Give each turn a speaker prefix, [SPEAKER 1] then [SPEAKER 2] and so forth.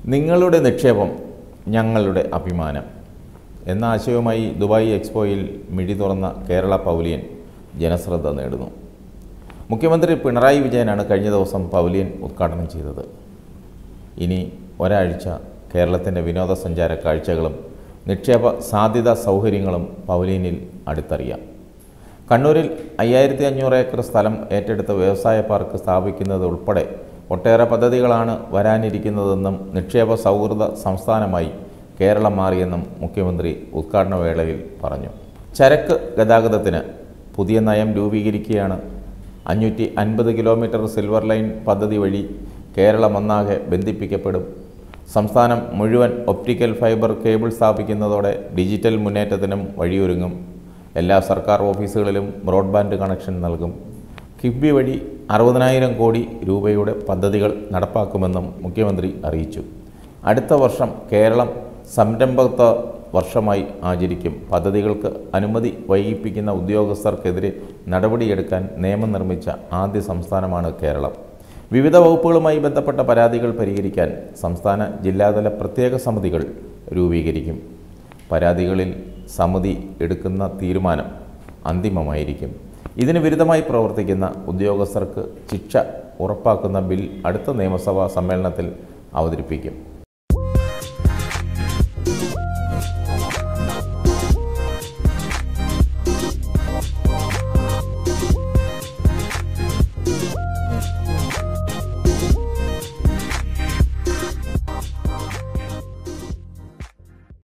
[SPEAKER 1] നിങ്ങളുടെ നിക്ഷേപം ഞങ്ങളുടെ അഭിമാനം എന്ന ആശയവുമായി ദുബായ് എക്സ്പോയിൽ മിഴി തുറന്ന കേരള പൗലിയൻ ജനശ്രദ്ധ നേടുന്നു മുഖ്യമന്ത്രി പിണറായി വിജയനാണ് കഴിഞ്ഞ ദിവസം പൗലിയൻ ഉദ്ഘാടനം ചെയ്തത് ഇനി ഒരാഴ്ച കേരളത്തിൻ്റെ വിനോദസഞ്ചാര കാഴ്ചകളും നിക്ഷേപ സാധ്യതാ സൗകര്യങ്ങളും പൗലിയനിൽ അടുത്തറിയാം കണ്ണൂരിൽ അയ്യായിരത്തി അഞ്ഞൂറ് ഏക്കർ സ്ഥലം ഏറ്റെടുത്ത വ്യവസായ പാർക്ക് സ്ഥാപിക്കുന്നത് ഉൾപ്പെടെ ഒട്ടേറെ പദ്ധതികളാണ് വരാനിരിക്കുന്നതെന്നും നിക്ഷേപ സൗഹൃദ സംസ്ഥാനമായി കേരളം മാറിയെന്നും മുഖ്യമന്ത്രി ഉദ്ഘാടന വേളയിൽ പറഞ്ഞു ചരക്ക് ഗതാഗതത്തിന് പുതിയ നയം രൂപീകരിക്കുകയാണ് അഞ്ഞൂറ്റി അൻപത് കിലോമീറ്റർ സിൽവർ ലൈൻ പദ്ധതി വഴി കേരളം ഒന്നാകെ ബന്ധിപ്പിക്കപ്പെടും സംസ്ഥാനം മുഴുവൻ ഒപ്റ്റിക്കൽ ഫൈബർ കേബിൾ സ്ഥാപിക്കുന്നതോടെ ഡിജിറ്റൽ മുന്നേറ്റത്തിനും വഴിയൊരുങ്ങും എല്ലാ സർക്കാർ ഓഫീസുകളിലും ബ്രോഡ്ബാൻഡ് കണക്ഷൻ നൽകും കിഫ്ബി വഴി അറുപതിനായിരം കോടി രൂപയുടെ പദ്ധതികൾ നടപ്പാക്കുമെന്നും മുഖ്യമന്ത്രി അറിയിച്ചു അടുത്ത വർഷം കേരളം സംരംഭത്വ വർഷമായി ആചരിക്കും പദ്ധതികൾക്ക് അനുമതി വൈകിപ്പിക്കുന്ന ഉദ്യോഗസ്ഥർക്കെതിരെ നടപടിയെടുക്കാൻ നിയമം നിർമ്മിച്ച ആദ്യ സംസ്ഥാനമാണ് കേരളം വിവിധ വകുപ്പുകളുമായി ബന്ധപ്പെട്ട പരാതികൾ പരിഹരിക്കാൻ സംസ്ഥാന ജില്ലാതല പ്രത്യേക സമിതികൾ രൂപീകരിക്കും പരാതികളിൽ സമിതി എടുക്കുന്ന തീരുമാനം അന്തിമമായിരിക്കും ഇതിന് വിരുദ്ധമായി പ്രവർത്തിക്കുന്ന ഉദ്യോഗസ്ഥർക്ക് ശിക്ഷ ഉറപ്പാക്കുന്ന ബിൽ അടുത്ത നിയമസഭാ സമ്മേളനത്തിൽ അവതരിപ്പിക്കും